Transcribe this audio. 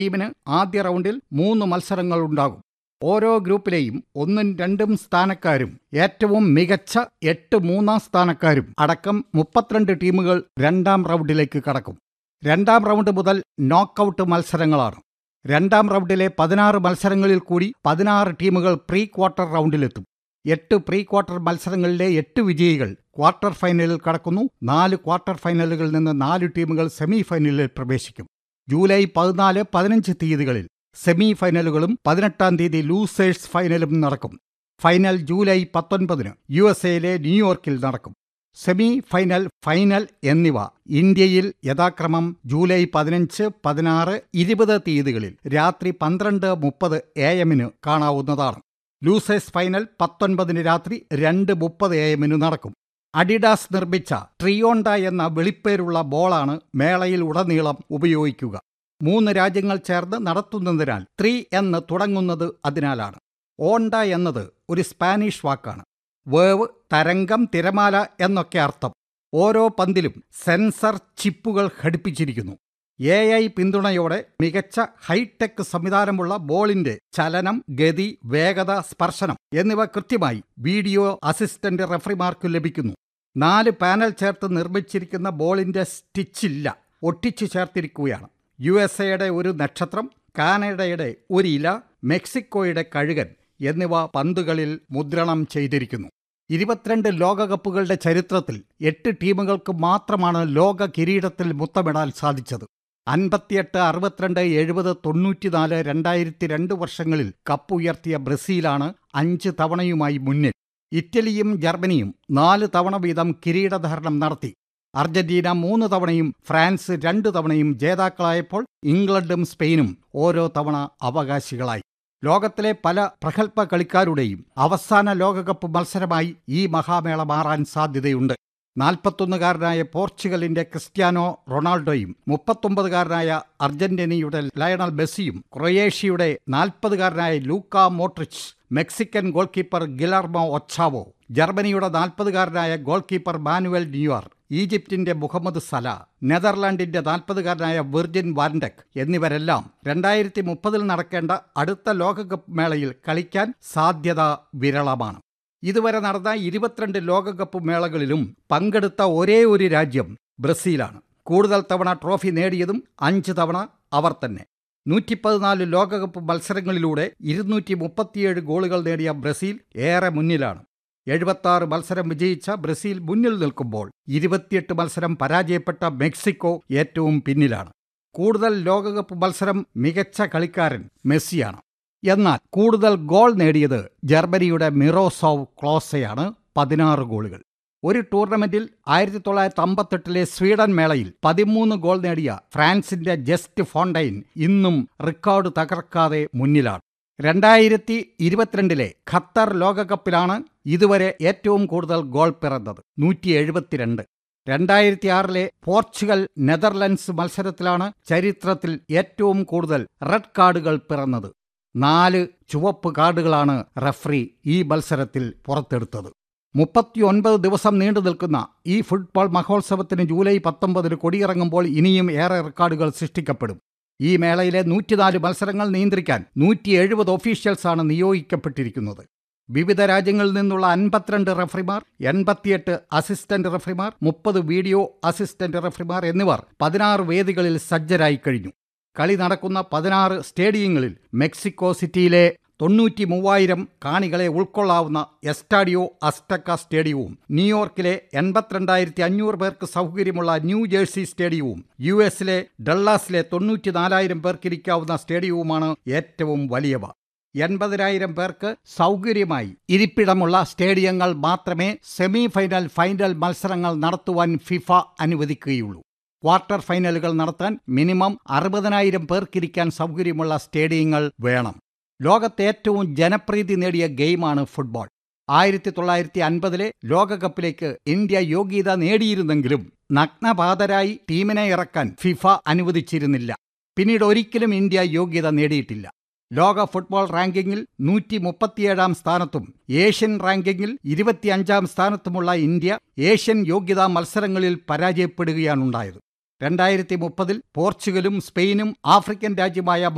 ടീമിന് ആദ്യ റൗണ്ടിൽ മൂന്ന് മത്സരങ്ങൾ ഉണ്ടാകും ഓരോ ഗ്രൂപ്പിലെയും ഒന്നും രണ്ടും സ്ഥാനക്കാരും ഏറ്റവും മികച്ച എട്ട് മൂന്നാം സ്ഥാനക്കാരും അടക്കം മുപ്പത്തിരണ്ട് ടീമുകൾ രണ്ടാം റൗണ്ടിലേക്ക് കടക്കും രണ്ടാം റൗണ്ട് മുതൽ നോക്കൌട്ട് മത്സരങ്ങളാണ് രണ്ടാം റൗണ്ടിലെ പതിനാറ് മത്സരങ്ങളിൽ കൂടി പതിനാറ് ടീമുകൾ പ്രീ ക്വാർട്ടർ റൗണ്ടിലെത്തും എട്ട് പ്രീ ക്വാർട്ടർ മത്സരങ്ങളിലെ എട്ട് വിജയികൾ ക്വാർട്ടർ ഫൈനലിൽ കടക്കുന്നു നാല് ക്വാർട്ടർ ഫൈനലുകളിൽ നിന്ന് നാല് ടീമുകൾ സെമി ഫൈനലിൽ പ്രവേശിക്കും ജൂലൈ പതിനാല് പതിനഞ്ച് തീയതികളിൽ സെമി ഫൈനലുകളും പതിനെട്ടാം തീയതി ലൂസേഴ്സ് ഫൈനലും നടക്കും ഫൈനൽ ജൂലൈ പത്തൊൻപതിന് യു എസ് എയിലെ ന്യൂയോർക്കിൽ നടക്കും സെമി ഫൈനൽ ഫൈനൽ എന്നിവ ഇന്ത്യയിൽ യഥാക്രമം ജൂലൈ പതിനഞ്ച് പതിനാറ് ഇരുപത് തീയതികളിൽ രാത്രി പന്ത്രണ്ട് മുപ്പത് എ എമ്മിന് കാണാവുന്നതാണ് ലൂസേഴ്സ് ഫൈനൽ പത്തൊൻപതിന് രാത്രി രണ്ട് മുപ്പത് എ എമ്മിന് നടക്കും അഡിഡാസ് നിർമ്മിച്ച ട്രിയോണ്ട എന്ന വെളിപ്പേരുള്ള ബോളാണ് മേളയിൽ ഉടനീളം ഉപയോഗിക്കുക മൂന്ന് രാജ്യങ്ങൾ ചേർന്ന് നടത്തുന്നതിനാൽ ത്രീ എന്ന് തുടങ്ങുന്നത് അതിനാലാണ് ഓണ്ട എന്നത് ഒരു സ്പാനിഷ് വാക്കാണ് വേവ് തരംഗം തിരമാല എന്നൊക്കെ അർത്ഥം ഓരോ പന്തിലും സെൻസർ ചിപ്പുകൾ ഘടിപ്പിച്ചിരിക്കുന്നു എ ഐ പിന്തുണയോടെ മികച്ച ഹൈടെക് സംവിധാനമുള്ള ബോളിന്റെ ചലനം ഗതി വേഗത സ്പർശനം എന്നിവ കൃത്യമായി വീഡിയോ അസിസ്റ്റന്റ് റഫറിമാർക്ക് ലഭിക്കുന്നു നാല് പാനൽ ചേർത്ത് നിർമ്മിച്ചിരിക്കുന്ന ബോളിന്റെ സ്റ്റിച്ചില്ല ഒട്ടിച്ചു ചേർത്തിരിക്കുകയാണ് യു എസ് എയുടെ ഒരു നക്ഷത്രം കാനഡയുടെ ഒരു ഇല മെക്സിക്കോയുടെ കഴുകൻ എന്നിവ പന്തുകളിൽ മുദ്രണം ചെയ്തിരിക്കുന്നു ഇരുപത്തിരണ്ട് ലോകകപ്പുകളുടെ ചരിത്രത്തിൽ എട്ട് ടീമുകൾക്ക് മാത്രമാണ് ലോക കിരീടത്തിൽ മുത്തമിടാൻ സാധിച്ചത് അൻപത്തിയെട്ട് അറുപത്തിരണ്ട് എഴുപത് തൊണ്ണൂറ്റിനാല് രണ്ടായിരത്തി രണ്ട് വർഷങ്ങളിൽ കപ്പുയർത്തിയ ബ്രസീലാണ് അഞ്ച് തവണയുമായി മുന്നിൽ ഇറ്റലിയും ജർമ്മനിയും നാല് തവണ വീതം കിരീടധാരണം നടത്തി അർജന്റീന മൂന്ന് തവണയും ഫ്രാൻസ് രണ്ട് തവണയും ജേതാക്കളായപ്പോൾ ഇംഗ്ലണ്ടും സ്പെയിനും ഓരോ തവണ അവകാശികളായി ലോകത്തിലെ പല പ്രഗത്ഭ കളിക്കാരുടെയും അവസാന ലോകകപ്പ് മത്സരമായി ഈ മഹാമേള മാറാൻ സാധ്യതയുണ്ട് നാൽപ്പത്തൊന്നുകാരനായ പോർച്ചുഗലിന്റെ ക്രിസ്ത്യാനോ റൊണാൾഡോയും മുപ്പത്തൊമ്പതുകാരനായ അർജന്റീനയുടെ ലയണൽ മെസ്സിയും ക്രൊയേഷ്യയുടെ നാൽപ്പതുകാരനായ Luka Modric Mexican goalkeeper Guillermo Ochoa ജർമ്മനിയുടെ നാൽപ്പതുകാരനായ ഗോൾ കീപ്പർ മാനുവൽ ന്യൂയാർ ഈജിപ്തിന്റെ മുഹമ്മദ് സല നെതർലാൻഡിന്റെ നാൽപ്പതുകാരനായ വിർജിൻ വാൻഡക് എന്നിവരെല്ലാം രണ്ടായിരത്തി മുപ്പതിൽ നടക്കേണ്ട അടുത്ത ലോകകപ്പ് മേളയിൽ കളിക്കാൻ സാധ്യത വിരളമാണ് ഇതുവരെ നടന്ന ഇരുപത്തിരണ്ട് ലോകകപ്പ് മേളകളിലും പങ്കെടുത്ത ഒരേ ഒരു രാജ്യം ബ്രസീലാണ് കൂടുതൽ തവണ ട്രോഫി നേടിയതും അഞ്ച് തവണ അവർ തന്നെ നൂറ്റി പതിനാല് ലോകകപ്പ് മത്സരങ്ങളിലൂടെ ഇരുന്നൂറ്റി മുപ്പത്തിയേഴ് ഗോളുകൾ നേടിയ ബ്രസീൽ ഏറെ മുന്നിലാണ് എഴുപത്താറ് മത്സരം വിജയിച്ച ബ്രസീൽ മുന്നിൽ നിൽക്കുമ്പോൾ ഇരുപത്തിയെട്ട് മത്സരം പരാജയപ്പെട്ട മെക്സിക്കോ ഏറ്റവും പിന്നിലാണ് കൂടുതൽ ലോകകപ്പ് മത്സരം മികച്ച കളിക്കാരൻ മെസ്സിയാണ് എന്നാൽ കൂടുതൽ ഗോൾ നേടിയത് ജർമ്മനിയുടെ മിറോസോവ് ക്ലോസയാണ് പതിനാറ് ഗോളുകൾ ഒരു ടൂർണമെന്റിൽ ആയിരത്തി തൊള്ളായിരത്തി അമ്പത്തെട്ടിലെ സ്വീഡൻ മേളയിൽ പതിമൂന്ന് ഗോൾ നേടിയ ഫ്രാൻസിന്റെ ജസ്റ്റ് ഫോണ്ടൈൻ ഇന്നും റെക്കോർഡ് തകർക്കാതെ മുന്നിലാണ് രണ്ടായിരത്തി ഇരുപത്തിരണ്ടിലെ ഖത്തർ ലോകകപ്പിലാണ് ഇതുവരെ ഏറ്റവും കൂടുതൽ ഗോൾ പിറന്നത് നൂറ്റി എഴുപത്തിരണ്ട് രണ്ടായിരത്തി ആറിലെ പോർച്ചുഗൽ നെതർലൻഡ്സ് മത്സരത്തിലാണ് ചരിത്രത്തിൽ ഏറ്റവും കൂടുതൽ റെഡ് കാർഡുകൾ പിറന്നത് നാല് ചുവപ്പ് കാർഡുകളാണ് റഫറി ഈ മത്സരത്തിൽ പുറത്തെടുത്തത് മുപ്പത്തിയൊൻപത് ദിവസം നീണ്ടു നിൽക്കുന്ന ഈ ഫുട്ബോൾ മഹോത്സവത്തിന് ജൂലൈ പത്തൊമ്പതിന് കൊടിയിറങ്ങുമ്പോൾ ഇനിയും ഏറെ റെക്കോർഡുകൾ സൃഷ്ടിക്കപ്പെടും ഈ മേളയിലെ നൂറ്റിനാല് മത്സരങ്ങൾ നിയന്ത്രിക്കാൻ നൂറ്റി എഴുപത് ഒഫീഷ്യൽസാണ് നിയോഗിക്കപ്പെട്ടിരിക്കുന്നത് വിവിധ രാജ്യങ്ങളിൽ നിന്നുള്ള അൻപത്തിരണ്ട് റഫറിമാർ എൺപത്തിയെട്ട് അസിസ്റ്റന്റ് റഫറിമാർ മുപ്പത് വീഡിയോ അസിസ്റ്റന്റ് റഫറിമാർ എന്നിവർ പതിനാറ് വേദികളിൽ സജ്ജരായി കഴിഞ്ഞു കളി നടക്കുന്ന പതിനാറ് സ്റ്റേഡിയങ്ങളിൽ മെക്സിക്കോ സിറ്റിയിലെ തൊണ്ണൂറ്റി മൂവായിരം കാണികളെ ഉൾക്കൊള്ളാവുന്ന എസ്റ്റാഡിയോ അസ്റ്റക്ക സ്റ്റേഡിയവും ന്യൂയോർക്കിലെ എൺപത്തിരണ്ടായിരത്തി അഞ്ഞൂറ് പേർക്ക് സൗകര്യമുള്ള ന്യൂ ജേഴ്സി സ്റ്റേഡിയവും യു എസിലെ ഡള്ളാസിലെ തൊണ്ണൂറ്റിനാലായിരം പേർക്കിരിക്കാവുന്ന സ്റ്റേഡിയവുമാണ് ഏറ്റവും വലിയവ എൺപതിനായിരം പേർക്ക് സൗകര്യമായി ഇരിപ്പിടമുള്ള സ്റ്റേഡിയങ്ങൾ മാത്രമേ സെമി ഫൈനൽ ഫൈനൽ മത്സരങ്ങൾ നടത്തുവാൻ ഫിഫ അനുവദിക്കുകയുള്ളൂ ക്വാർട്ടർ ഫൈനലുകൾ നടത്താൻ മിനിമം അറുപതിനായിരം പേർക്കിരിക്കാൻ സൗകര്യമുള്ള സ്റ്റേഡിയങ്ങൾ വേണം ലോകത്തെ ഏറ്റവും ജനപ്രീതി നേടിയ ഗെയിമാണ് ഫുട്ബോൾ ആയിരത്തി തൊള്ളായിരത്തി അൻപതിലെ ലോകകപ്പിലേക്ക് ഇന്ത്യ യോഗ്യത നേടിയിരുന്നെങ്കിലും നഗ്നപാതരായി ടീമിനെ ഇറക്കാൻ ഫിഫ അനുവദിച്ചിരുന്നില്ല പിന്നീട് ഒരിക്കലും ഇന്ത്യ യോഗ്യത നേടിയിട്ടില്ല ലോക ഫുട്ബോൾ റാങ്കിങ്ങിൽ നൂറ്റി മുപ്പത്തിയേഴാം സ്ഥാനത്തും ഏഷ്യൻ റാങ്കിങ്ങിൽ ഇരുപത്തിയഞ്ചാം സ്ഥാനത്തുമുള്ള ഇന്ത്യ ഏഷ്യൻ യോഗ്യതാ മത്സരങ്ങളിൽ പരാജയപ്പെടുകയാണുണ്ടായത് രണ്ടായിരത്തി മുപ്പതിൽ പോർച്ചുഗലും സ്പെയിനും ആഫ്രിക്കൻ രാജ്യമായ